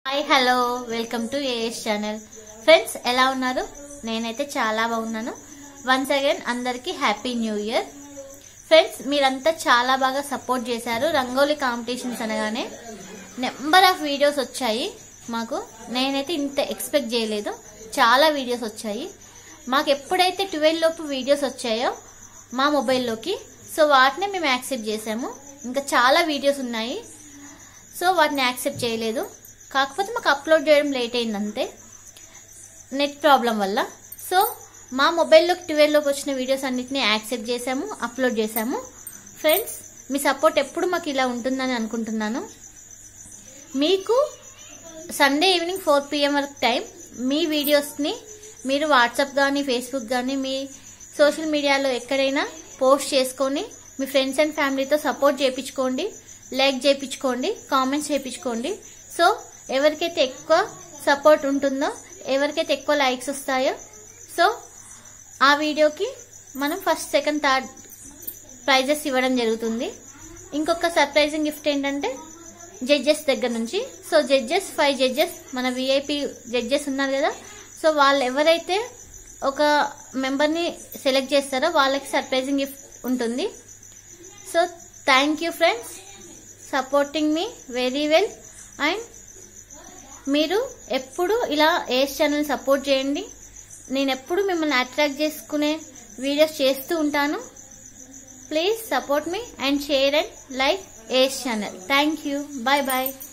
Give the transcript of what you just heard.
hi hello welcome to AS channel friends ఎలా ఉన్నారు నేనైతే చాలా బాగున్నాను వన్స్ అగైన్ అందరికీ హ్యాపీ న్యూ ఇయర్ ఫ్రెండ్స్ మీరంతా చాలా బాగా సపోర్ట్ చేశారు రంగోలీ కాంపిటీషన్స్ అనగానే నెంబర్ ఆఫ్ వీడియోస్ వచ్చాయి మాకు నేనైతే ఇంత ఎక్స్పెక్ట్ చేయలేదు చాలా వీడియోస్ వచ్చాయి మాకు ఎప్పుడైతే ట్వెల్వ్ లోపు వీడియోస్ వచ్చాయో మా మొబైల్లోకి సో వాటిని మేము యాక్సెప్ట్ చేసాము ఇంకా చాలా వీడియోస్ ఉన్నాయి సో వాటిని యాక్సెప్ట్ చేయలేదు కాకపోతే మాకు అప్లోడ్ చేయడం లేట్ అయింది అంతే నెట్ ప్రాబ్లం వల్ల సో మా మొబైల్లోకి ట్వెల్వ్లోకి వచ్చిన వీడియోస్ అన్నిటిని యాక్సెప్ట్ చేసాము అప్లోడ్ చేసాము ఫ్రెండ్స్ మీ సపోర్ట్ ఎప్పుడు మాకు ఇలా ఉంటుందని అనుకుంటున్నాను మీకు సండే ఈవినింగ్ ఫోర్ పిఎం వరకు టైం మీ వీడియోస్ని మీరు వాట్సాప్ కానీ ఫేస్బుక్ కానీ మీ సోషల్ మీడియాలో ఎక్కడైనా పోస్ట్ చేసుకొని మీ ఫ్రెండ్స్ అండ్ ఫ్యామిలీతో సపోర్ట్ చేయించుకోండి లైక్ చేయించుకోండి కామెంట్స్ చేయించుకోండి సో ఎవరికైతే ఎక్కువ సపోర్ట్ ఉంటుందో ఎవరికైతే ఎక్కువ లైక్స్ వస్తాయో సో ఆ వీడియోకి మనం ఫస్ట్ సెకండ్ థర్డ్ ప్రైజెస్ ఇవ్వడం జరుగుతుంది ఇంకొక సర్ప్రైజింగ్ గిఫ్ట్ ఏంటంటే జడ్జెస్ దగ్గర నుంచి సో జడ్జెస్ ఫైవ్ జడ్జెస్ మన విఐపి జడ్జెస్ ఉన్నారు కదా సో వాళ్ళు ఎవరైతే ఒక మెంబర్ని సెలెక్ట్ చేస్తారో వాళ్ళకి సర్ప్రైజింగ్ గిఫ్ట్ ఉంటుంది so thank you friends supporting me very well and మీరు ఎప్పుడు ఇలా ఏస్ ఛానల్ సపోర్ట్ చేయండి నేను ఎప్పుడు మిమ్మల్ని అట్రాక్ట్ చేసుకునే వీడియోస్ చేస్తూ ఉంటాను please support me and share and like AS channel thank you bye bye